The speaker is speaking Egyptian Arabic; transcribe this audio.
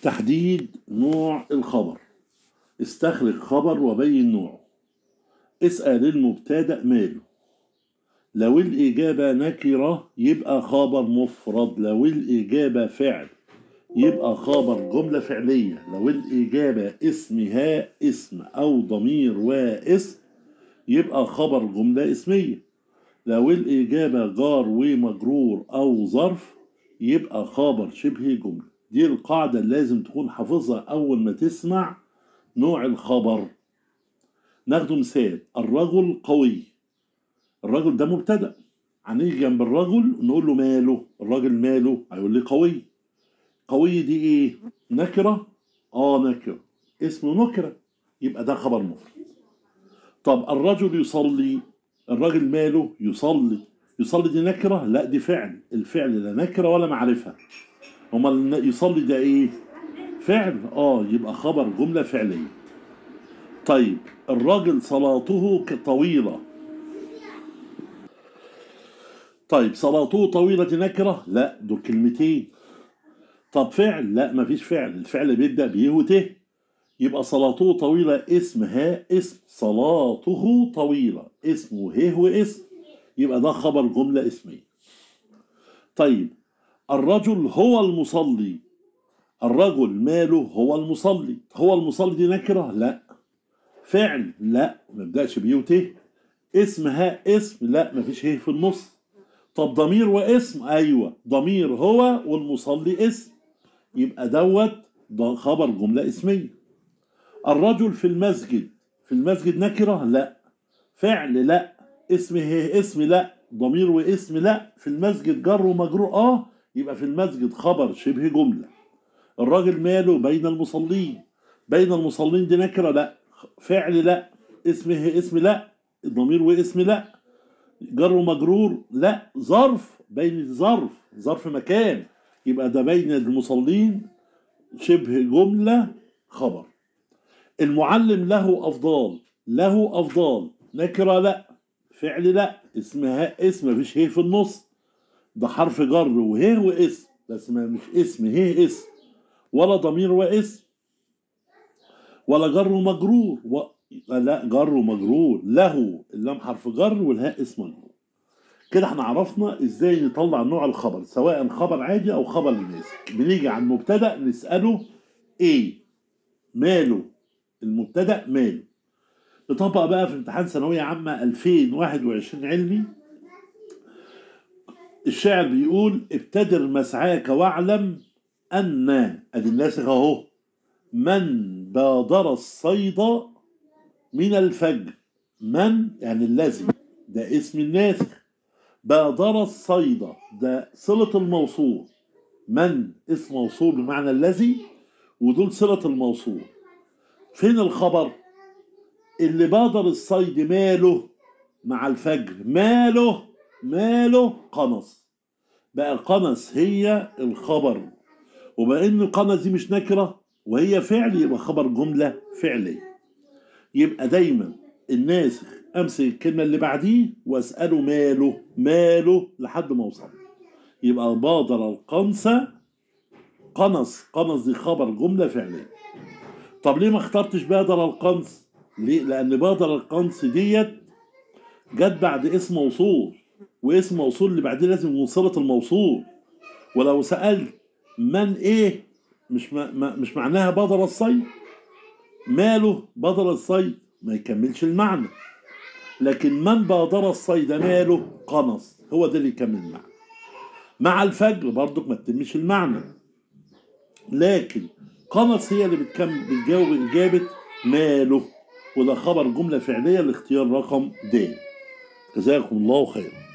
تحديد نوع الخبر استخرج خبر وبين نوعه اسأل المبتدأ ماله لو الإجابة نكرة يبقى خبر مفرد لو الإجابة فعل يبقى خبر جملة فعلية لو الإجابة اسمها اسم أو ضمير واسم يبقى خبر جملة اسمية لو الإجابة جار ومجرور أو ظرف يبقى خبر شبه جملة دي القاعدة اللي لازم تكون حافظها أول ما تسمع نوع الخبر ناخده مثال الرجل قوي الرجل ده مبتدأ هنيجي جنب الرجل نقول له ماله الراجل ماله هيقول لي قوي قوي دي ايه نكرة اه نكرة اسمه نكرة يبقى ده خبر مفرد طب الرجل يصلي الراجل ماله يصلي يصلي دي نكرة لا دي فعل الفعل لا نكرة ولا معرفة امال يصلي ده ايه فعل اه يبقى خبر جملة فعلية طيب الراجل صلاته طويلة طيب صلاته طويلة دي نكرة لا دول كلمتين طب فعل لا مفيش فعل الفعل بيبدأ بيه وته يبقى صلاته طويلة اسمها اسم صلاته طويلة اسمه ه واسم يبقى ده خبر جملة اسمية طيب الرجل هو المصلي الرجل ماله هو المصلي هو المصلي دي نكرة لا فعل لا ما بدأش بيه وته اسمها اسم لا مفيش ه في النص طب ضمير واسم ايوه ضمير هو والمصلي اسم يبقى دوت ده خبر جمله اسميه الرجل في المسجد في المسجد نكره لا فعل لا اسم هي اسم لا ضمير واسم لا في المسجد جر ومجرور اه يبقى في المسجد خبر شبه جمله الراجل ماله بين المصلين بين المصلين دي نكره لا فعل لا اسم هي اسم لا ضمير واسم لا جر ومجرور لا ظرف بين ظرف ظرف مكان يبقى ده بين المصلين شبه جملة خبر المعلم له أفضال له أفضال نكرة لا فعل لا اسمها اسم مفيش هي في النص ده حرف جر وهي واسم بس ما مش اسم هي اسم ولا ضمير واسم ولا جر ومجرور و... لا جر ومجرور له اللام حرف جر والهاء اسم مجرور كده احنا عرفنا ازاي نطلع نوع الخبر سواء خبر عادي او خبر للناسك بنيجي على المبتدا نساله ايه ماله المبتدا ماله نطبق بقى في امتحان ثانويه عامه 2021 علمي الشاعر بيقول ابتدر مسعاك واعلم ان ادي الناسخ اهو من بادر الصيد من الفجر من يعني الذي ده اسم الناسخ بادر الصيد ده صلة الموصول من اسم موصول بمعنى الذي ودول صلة الموصول فين الخبر اللي بادر الصيد ماله مع الفجر ماله ماله قنص بقى قنص هي الخبر وبقى ان قنص دي مش نكره وهي فعل يبقى خبر جمله فعليه يبقى دايما الناسخ امسك الكلمه اللي بعديه واساله ماله ماله لحد ما اوصل يبقى بادر القنص قنص قنص دي خبر جمله فعليه طب ليه ما اخترتش بادر القنص ليه لان بادر القنص ديت جت بعد اسم موصول واسم موصول اللي بعديه لازم يكون صله الموصول ولو سالت من ايه مش ما ما مش معناها بادر الصيد ماله بادر الصيد ما يكملش المعنى لكن من بادر الصيد ماله قنص هو ده اللي يكمل المعنى مع الفجر برضك ما تتمش المعنى لكن قنص هي اللي بتكمل بتجاوب إجابة ماله وده خبر جملة فعلية لاختيار رقم د جزاكم الله خيرا